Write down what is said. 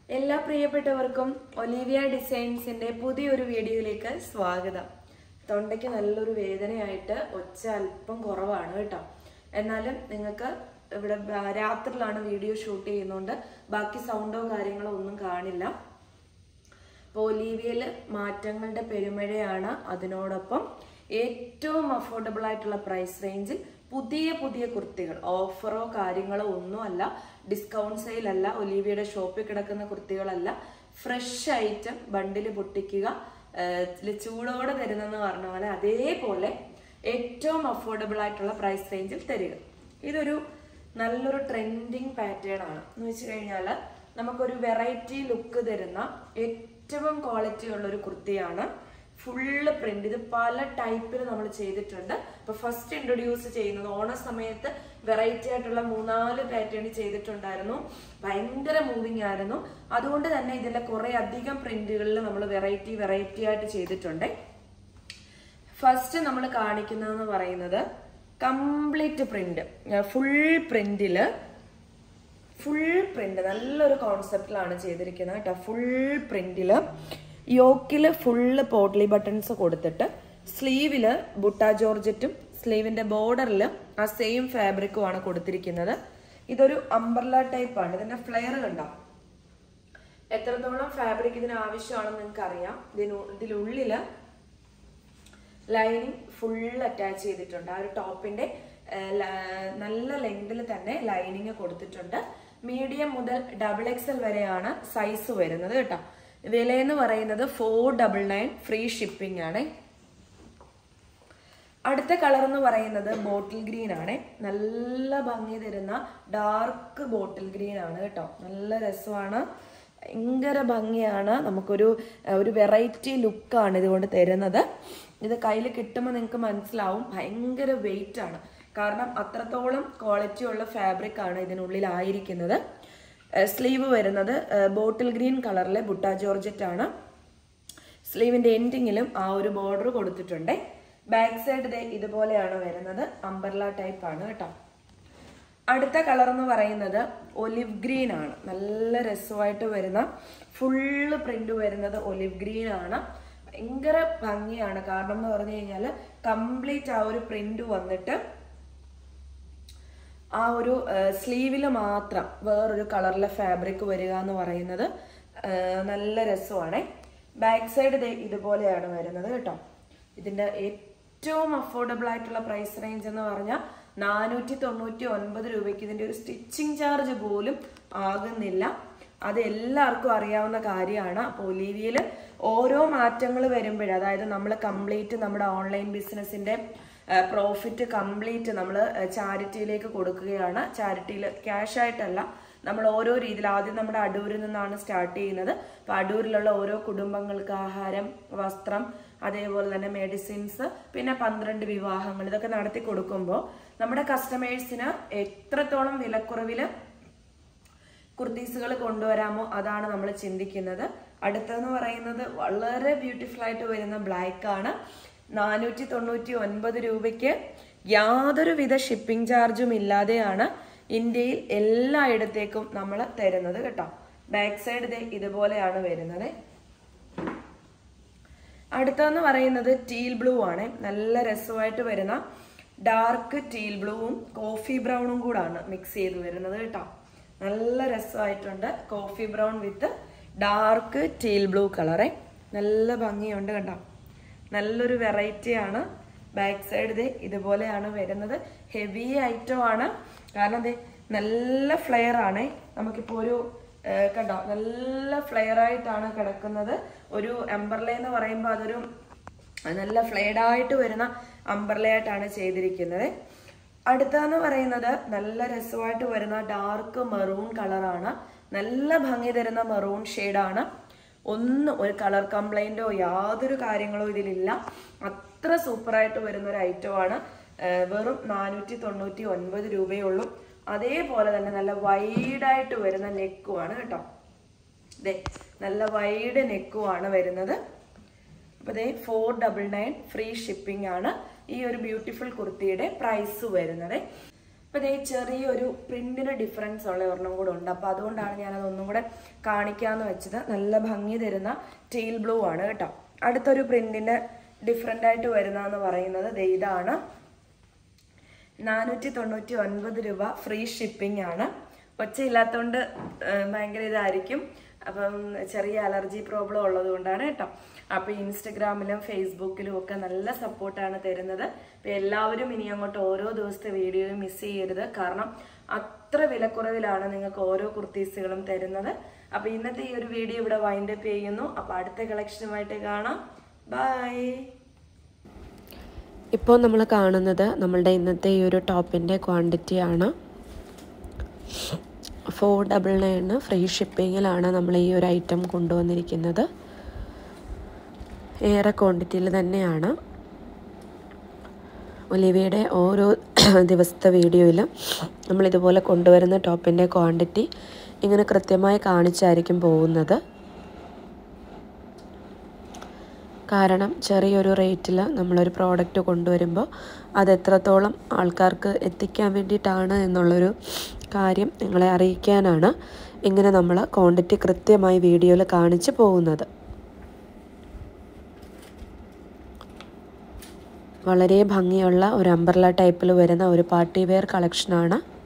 എല്ലാ പ്രിയപ്പെട്ടവർക്കും ഒലീവിയ ഡിസൈൻസിന്റെ പുതിയൊരു വീഡിയോയിലേക്ക് സ്വാഗതം തൊണ്ടയ്ക്ക് നല്ലൊരു വേദനയായിട്ട് ഒച്ച അല്പം കുറവാണ് കേട്ടോ എന്നാലും നിങ്ങൾക്ക് ഇവിടെ ബ- രാത്രിയിലാണ് വീഡിയോ ഷൂട്ട് ചെയ്യുന്നതുകൊണ്ട് ബാക്കി സൗണ്ടോ കാര്യങ്ങളോ ഒന്നും കാണില്ല അപ്പോൾ ഒലീവിയയിൽ മാറ്റങ്ങളുടെ പെരുമഴയാണ് അതിനോടൊപ്പം ഏറ്റവും അഫോർഡബിൾ ആയിട്ടുള്ള പ്രൈസ് റേഞ്ചിൽ പുതിയ പുതിയ കുർത്തികൾ ഓഫറോ കാര്യങ്ങളോ ഒന്നും അല്ല ഡിസ്കൗണ്ട് സെയിൽ അല്ല ഒലീവിയയുടെ ഷോപ്പിൽ കിടക്കുന്ന കുർത്തികളല്ല ഫ്രഷ് ഐറ്റം ബണ്ടിൽ പൊട്ടിക്കുക ഏഹ് ചൂടോടെ തരുന്നെന്ന് പറഞ്ഞ പോലെ അതേപോലെ ഏറ്റവും അഫോർഡബിൾ ആയിട്ടുള്ള പ്രൈസ് റേഞ്ചിൽ തരിക ഇതൊരു നല്ലൊരു ട്രെൻഡിങ് പാറ്റേൺ ആണ് എന്ന് വെച്ച് കഴിഞ്ഞാൽ നമുക്കൊരു വെറൈറ്റി ലുക്ക് തരുന്ന ഏറ്റവും ക്വാളിറ്റി ഉള്ള ഒരു കുർത്തിയാണ് ഫുള്ള് പ്രിന്റ് ഇത് പല ടൈപ്പിൽ നമ്മൾ ചെയ്തിട്ടുണ്ട് ഇപ്പൊ ഫസ്റ്റ് ഇൻട്രൊഡ്യൂസ് ചെയ്യുന്നത് ഓണ സമയത്ത് വെറൈറ്റി ആയിട്ടുള്ള മൂന്നാല് പാറ്റേൺ ചെയ്തിട്ടുണ്ടായിരുന്നു ഭയങ്കര മൂവിങ് ആയിരുന്നു അതുകൊണ്ട് തന്നെ ഇതിലെ കുറെ അധികം പ്രിന്റുകളിൽ നമ്മൾ വെറൈറ്റി വെറൈറ്റി ആയിട്ട് ചെയ്തിട്ടുണ്ട് ഫസ്റ്റ് നമ്മൾ കാണിക്കുന്നതെന്ന് പറയുന്നത് കംപ്ലീറ്റ് പ്രിന്റ് ഫുൾ പ്രിന്റില് ഫുൾ പ്രിന്റ് നല്ലൊരു കോൺസെപ്റ്റിലാണ് ചെയ്തിരിക്കുന്നത് കേട്ടോ ഫുൾ പ്രിന്റില് യോക്കില് ഫുള്ള് പോട്ട്ലി ബട്ടൺസ് കൊടുത്തിട്ട് സ്ലീവില് ബുട്ട ജോർജറ്റും സ്ലീവിന്റെ ബോർഡറിൽ ആ സെയിം ഫാബ്രിക്കും ആണ് കൊടുത്തിരിക്കുന്നത് ഇതൊരു അംബർല ടൈപ്പ് ആണ് ഇതിന്റെ ഫ്ലെയർ കണ്ടോ എത്രത്തോളം ഫാബ്രിക് ഇതിന് ആവശ്യമാണെന്ന് നിങ്ങൾക്ക് അറിയാം ഇതിനു ഇതിനുള്ളില് ലൈനിങ് ഫുൾ അറ്റാച്ച് ചെയ്തിട്ടുണ്ട് ആ ഒരു ടോപ്പിന്റെ ഏഹ്, ല- നല്ല ലെങ്തിൽ തന്നെ ലൈനിങ് കൊടുത്തിട്ടുണ്ട് മീഡിയം മുതൽ ഡബിൾ എക്സൽ വരെയാണ് സൈസ് വരുന്നത് കേട്ടോ വില എന്ന് പറയുന്നത് four double nine free shipping ആണ് അടുത്ത കളർ എന്ന് പറയുന്നത് ബോട്ടിൽ ഗ്രീൻ ആണ് നല്ല ഭംഗി തരുന്ന ഡാർക്ക് ബോട്ടിൽ ഗ്രീൻ ആണ് കേട്ടോ നല്ല രസമാണ് ഭയങ്കര ഭംഗിയാണ് നമുക്കൊരു ഏഹ്, ഒരു വെറൈറ്റി ലുക്കാണ് ഇതുകൊണ്ട് തരുന്നത് ഇത് കയ്യിൽ കിട്ടുമ്പോൾ നിങ്ങൾക്ക് മനസ്സിലാവും ഭയങ്കര വെയിറ്റ് ആണ് കാരണം അത്രത്തോളം ക്വാളിറ്റി ഉള്ള ഫാബ്രിക് ആണ് ഇതിനുള്ളിലായിരിക്കുന്നത് സ്ലീവ് വരുന്നത് ബോട്ടിൽ ഗ്രീൻ കളറിലെ ബുട്ട ജോർജറ്റ് ആണ് സ്ലീവിന്റെ എൻഡിങ്ങിലും ആ ഒരു ബോർഡർ കൊടുത്തിട്ടുണ്ട് ബാക്ക് സൈഡ് ദേ ഇതുപോലെയാണ് വരുന്നത് അംബർല ടൈപ്പ് ആണ് കേട്ടോ അടുത്ത കളർ എന്ന് പറയുന്നത് ഒലിവ് ഗ്രീൻ ആണ് നല്ല രസമായിട്ട് വരുന്ന ഫുള്ള് പ്രിന്റ് വരുന്നത് ഒലിവ് ഗ്രീൻ ആണ് ഭയങ്കര ഭംഗിയാണ് കാരണം എന്ന് പറഞ്ഞു കഴിഞ്ഞാൽ കംപ്ലീറ്റ് ആ ഒരു പ്രിന്റ് വന്നിട്ട് ആ ഒരു സ്ലീവിൽ മാത്രം വേറൊരു കളറിലെ ഫാബ്രിക് വരിക എന്ന് പറയുന്നത് ആ, നല്ല രസമാണ് ബാക്ക് സൈഡ് ദേ ഇതുപോലെയാണ് വരുന്നത് കേട്ടോ ഇതിന്റെ ഏറ്റവും അഫോർഡബിൾ ആയിട്ടുള്ള പ്രൈസ് റേഞ്ച് എന്ന് പറഞ്ഞാൽ നാനൂറ്റി തൊണ്ണൂറ്റി ഒൻപത് രൂപയ്ക്ക് ഇതിന്റെ ഒരു സ്റ്റിച്ചിങ് ചാർജ് പോലും ആകുന്നില്ല അത് എല്ലാവർക്കും അറിയാവുന്ന കാര്യമാണ് അപ്പോൾ ഒലീവിയയിൽ ഓരോ മാറ്റങ്ങൾ വരുമ്പോഴേ അതായത് നമ്മൾ കംപ്ലീറ്റ് നമ്മുടെ ഓൺലൈൻ ബിസിനസിന്റെ പ്രോഫിറ്റ് കംപ്ലീറ്റ് നമ്മൾ ചാരിറ്റിയിലേക്ക് കൊടുക്കുകയാണ് ചാരിറ്റിയിൽ ക്യാഷ് ആയിട്ടല്ല നമ്മൾ ഓരോ രീതിയിൽ ആദ്യം നമ്മുടെ അടൂരിൽ നിന്നാണ് സ്റ്റാർട്ട് ചെയ്യുന്നത് അപ്പൊ അടൂരിലുള്ള ഓരോ കുടുംബങ്ങൾക്ക് ആഹാരം വസ്ത്രം അതേപോലെ തന്നെ മെഡിസിൻസ് പിന്നെ പന്ത്രണ്ട് വിവാഹങ്ങൾ ഇതൊക്കെ നടത്തി കൊടുക്കുമ്പോൾ നമ്മുടെ കസ്റ്റമേഴ്സിന് എത്രത്തോളം വിലക്കുറവില് കുർത്തീസുകൾ കൊണ്ടുവരാമോ അതാണ് നമ്മൾ ചിന്തിക്കുന്നത് അടുത്തെന്ന് പറയുന്നത് വളരെ ബ്യൂട്ടിഫുൾ ആയിട്ട് വരുന്ന ബ്ലാക്ക് ആണ് നാനൂറ്റി തൊണ്ണൂറ്റി ഒൻപത് രൂപയ്ക്ക് യാതൊരുവിധ ഷിപ്പിംഗ് ചാർജും ഇല്ലാതെയാണ് ഇന്ത്യയിൽ എല്ലായിടത്തേക്കും നമ്മൾ തരുന്നത് കേട്ടോ ബാക്ക് സൈഡ് ദേ ഇതുപോലെയാണ് വരുന്നത് അടുത്തെന്ന് പറയുന്നത് ടീൽ ബ്ലൂ ആണ് നല്ല രസമായിട്ട് വരുന്ന ഡാർക്ക് ടീൽ ബ്ലൂവും കോഫി ബ്രൗണും കൂടാണ് മിക്സ് ചെയ്ത് വരുന്നത് കേട്ടോ നല്ല രസമായിട്ടുണ്ട് coffee brown with dark teal blue കളറെ നല്ല ഭംഗിയുണ്ട് കണ്ടോ നല്ലൊരു വെറൈറ്റി ആണ് ബാക്ക് സൈഡ് ദേ ഇതുപോലെയാണ് വരുന്നത് ഹെവി ഐറ്റം ആണ് കാരണം ദേ നല്ല ഫ്ലെയർ ആണ് നമുക്കിപ്പോ ഒരു ഏഹ് കണ്ടോ നല്ല ഫ്ലെയർ ആയിട്ടാണ് കിടക്കുന്നത് ഒരു എംബർല എന്ന് പറയുമ്പോൾ അതൊരു നല്ല ഫ്ലെയർഡ് ആയിട്ട് വരുന്ന അംബർല ആയിട്ടാണ് ചെയ്തിരിക്കുന്നത് അടുത്തെന്ന് പറയുന്നത് നല്ല രസമായിട്ട് വരുന്ന ഡാർക്ക് മെറൂൺ കളറാണ് നല്ല ഭംഗി തരുന്ന മെറൂൺ ഷെയ്ഡാണ് ഒന്നും ഒരു കളർ കംപ്ലൈന്റോ യാതൊരു കാര്യങ്ങളോ ഇതിലില്ല അത്ര സൂപ്പറായിട്ട് വരുന്ന ഒരു ഐറ്റമാണ് വെറും നാനൂറ്റി തൊണ്ണൂറ്റി ഒൻപത് രൂപയേ ഉള്ളൂ അതേപോലെ തന്നെ നല്ല വൈഡായിട്ട് വരുന്ന നെക്കുമാണ് കേട്ടോ ദേ നല്ല വൈഡ് നെക്കുമാണ് വരുന്നത് അപ്പൊ ദേ four double nine free shipping ആണ് ഈ ഒരു ബ്യൂട്ടിഫുൾ കുർത്തിയുടെ പ്രൈസ് വരുന്നത് അപ്പോൾ ഇതേ ചെറിയൊരു പ്രിന്റിന് ഡിഫറൻസ് ഉള്ള ഒരെണ്ണം കൂടെ ഉണ്ട് അപ്പോൾ അതുകൊണ്ടാണ് ഞാനത് ഒന്നും കൂടെ കാണിക്കാമെന്ന് വെച്ചത് നല്ല ഭംഗി തരുന്ന ടെയിൽ ബ്ലൂ ആണ് കേട്ടോ അടുത്തൊരു പ്രിന്റിന് ഡിഫറെൻ്റ് ആയിട്ട് വരുന്നതെന്ന് പറയുന്നത് ദേ ഇതാണ് നാനൂറ്റി തൊണ്ണൂറ്റി ഒൻപത് രൂപ ഫ്രീ ഷിപ്പിംഗ് ആണ് ഒച്ചയില്ലാത്തതുകൊണ്ട് ഏഹ്, ഭയങ്കര ഇതായിരിക്കും അപ്പം ചെറിയ അലർജി പ്രോബ്ലം ഉള്ളത് കൊണ്ടാണ് കേട്ടോ അപ്പോൾ ഇൻസ്റ്റഗ്രാമിലും ഫേസ്ബുക്കിലും ഒക്കെ നല്ല സപ്പോർട്ടാണ് തരുന്നത് അപ്പോൾ എല്ലാവരും ഇനി അങ്ങോട്ട് ഓരോ ദിവസത്തെ വീഡിയോയും മിസ് ചെയ്യരുത് കാരണം അത്ര വിലക്കുറവിലാണ് നിങ്ങൾക്ക് ഓരോ കുർത്തീസുകളും തരുന്നത് അപ്പോൾ ഇന്നത്തെ ഈ ഒരു വീഡിയോ ഇവിടെ വൈൻഡ് അപ്പ് ചെയ്യുന്നു അപ്പോൾ അടുത്ത കളക്ഷനുമായിട്ട് കാണാം ബൈ ഇപ്പോൾ നമ്മൾ കാണുന്നത് നമ്മളുടെ ഇന്നത്തെ ഈ ഒരു ടോപ്പിൻ്റെ ക്വാണ്ടിറ്റിയാണ് ഫോർ ഡബിൾ നയന് ഫ്രീ ഷിപ്പിങ്ങിലാണ് നമ്മൾ ഈ ഒരു ഐറ്റം കൊണ്ടുവന്നിരിക്കുന്നത് ഏറെ ക്വാണ്ടിറ്റിയിൽ തന്നെയാണ് ഒലിവിയുടെ ഓരോ ദിവസത്തെ വീഡിയോയിലും നമ്മൾ ഇതുപോലെ കൊണ്ടുവരുന്ന ടോപ്പിൻ്റെ ക്വാണ്ടിറ്റി ഇങ്ങനെ കൃത്യമായി കാണിച്ചായിരിക്കും പോകുന്നത് കാരണം ചെറിയൊരു റേറ്റിൽ നമ്മളൊരു പ്രോഡക്റ്റ് കൊണ്ടുവരുമ്പോൾ അത് എത്രത്തോളം ആൾക്കാർക്ക് എത്തിക്കാൻ വേണ്ടിയിട്ടാണ് എന്നുള്ളൊരു കാര്യം നിങ്ങളെ അറിയിക്കാനാണ് ഇങ്ങനെ നമ്മൾ ക്വാണ്ടിറ്റി കൃത്യമായി വീഡിയോയിൽ കാണിച്ച് പോകുന്നത് വളരെ ഭംഗിയുള്ള ഒരു അംബർല ടൈപ്പിൽ വരുന്ന ഒരു പാർട്ടി വെയർ കളക്ഷനാണ്